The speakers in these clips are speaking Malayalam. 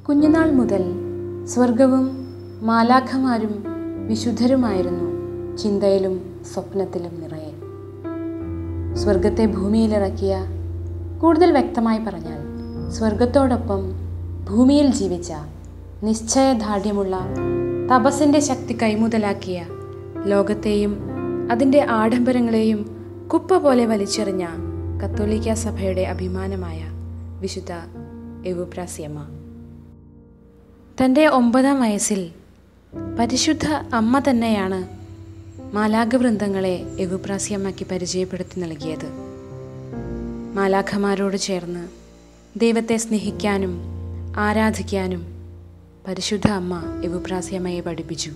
കുഞ്ഞുനാൾ മുതൽ സ്വർഗവും മാലാഖമാരും വിശുദ്ധരുമായിരുന്നു ചിന്തയിലും സ്വപ്നത്തിലും നിറയെ സ്വർഗത്തെ ഭൂമിയിലിറക്കിയ കൂടുതൽ വ്യക്തമായി പറഞ്ഞാൽ സ്വർഗത്തോടൊപ്പം ഭൂമിയിൽ ജീവിച്ച നിശ്ചയദാർഢ്യമുള്ള തപസ്സിൻ്റെ ശക്തി കൈമുതലാക്കിയ ലോകത്തെയും അതിൻ്റെ ആഡംബരങ്ങളെയും കുപ്പ പോലെ വലിച്ചെറിഞ്ഞ കത്തോലിക്ക സഭയുടെ അഭിമാനമായ വിശുദ്ധ എവുപ്രാസിയമ്മ തൻ്റെ ഒമ്പതാം വയസ്സിൽ പരിശുദ്ധ അമ്മ തന്നെയാണ് മാലാഖവൃന്ദങ്ങളെ എവുപ്രാസിയമ്മയ്ക്ക് പരിചയപ്പെടുത്തി നൽകിയത് മാലാഖമാരോട് ചേർന്ന് ദൈവത്തെ സ്നേഹിക്കാനും ആരാധിക്കാനും പരിശുദ്ധ അമ്മ എവുപ്രാസിയമ്മയെ പഠിപ്പിച്ചു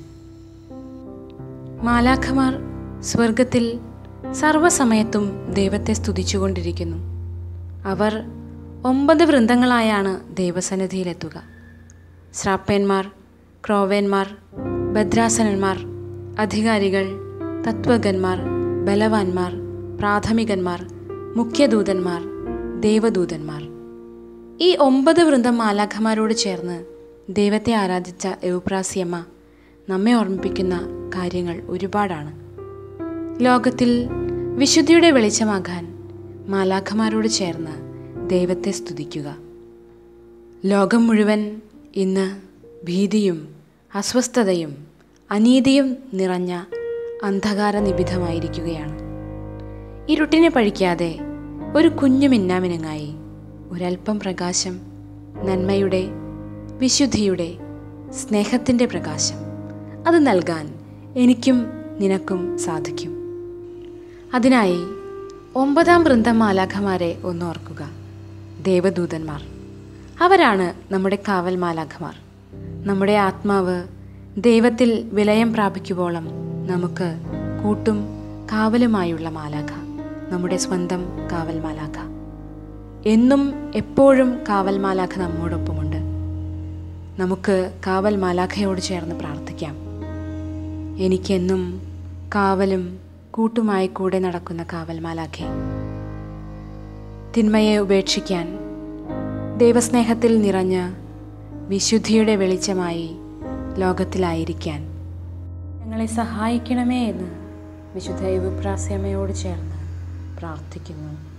മാലാഖമാർ സ്വർഗത്തിൽ സർവസമയത്തും ദൈവത്തെ സ്തുതിച്ചുകൊണ്ടിരിക്കുന്നു അവർ ഒമ്പത് വൃന്ദങ്ങളായാണ് ദൈവസന്നിധിയിലെത്തുക ശ്രാപ്പന്മാർ ക്രോവേന്മാർ ഭദ്രാസനന്മാർ അധികാരികൾ തത്വകന്മാർ ബലവാന്മാർ പ്രാഥമികന്മാർ മുഖ്യദൂതന്മാർ ദേവദൂതന്മാർ ഈ ഒമ്പത് വൃന്ദം മാലാഖമാരോട് ചേർന്ന് ദൈവത്തെ ആരാധിച്ച എവുപ്രാസിയമ്മ നമ്മെ ഓർമ്മിപ്പിക്കുന്ന കാര്യങ്ങൾ ഒരുപാടാണ് ലോകത്തിൽ വിശുദ്ധിയുടെ വെളിച്ചമാകാൻ മാലാഖമാരോട് ചേർന്ന് ദൈവത്തെ സ്തുതിക്കുക ലോകം മുഴുവൻ ഇന്ന് ഭീതിയും അസ്വസ്ഥതയും അനീതിയും നിറഞ്ഞ അന്ധകാര നിബിധമായിരിക്കുകയാണ് ഇരുട്ടിനെ പഴിക്കാതെ ഒരു കുഞ്ഞു മിന്നാമിനുങ്ങായി ഒരൽപ്പം പ്രകാശം നന്മയുടെ വിശുദ്ധിയുടെ സ്നേഹത്തിൻ്റെ പ്രകാശം അത് നൽകാൻ എനിക്കും നിനക്കും സാധിക്കും അതിനായി ഒമ്പതാം വൃന്ദം മാലാഖമാരെ ഒന്നോർക്കുക ദേവദൂതന്മാർ അവരാണ് നമ്മുടെ കാവൽ മാലാഖമാർ നമ്മുടെ ആത്മാവ് ദൈവത്തിൽ വിലയം പ്രാപിക്കുവോളം നമുക്ക് കൂട്ടും കാവലുമായുള്ള മാലാഖ നമ്മുടെ സ്വന്തം കാവൽ മാലാഖ എന്നും എപ്പോഴും കാവൽ മാലാഖ നമ്മോടൊപ്പമുണ്ട് നമുക്ക് കാവൽ മാലാഖയോട് ചേർന്ന് പ്രാർത്ഥിക്കാം എനിക്കെന്നും കാവലും കൂട്ടുമായി കൂടെ നടക്കുന്ന കാവൽ മാലാഖെ തിന്മയെ ഉപേക്ഷിക്കാൻ ദൈവസ്നേഹത്തിൽ നിറഞ്ഞ് വിശുദ്ധിയുടെ വെളിച്ചമായി ലോകത്തിലായിരിക്കാൻ ഞങ്ങളെ സഹായിക്കണമേ എന്ന് വിശുദ്ധ യുവപ്രാസ്യമയോട് ചേർന്ന് പ്രാർത്ഥിക്കുന്നു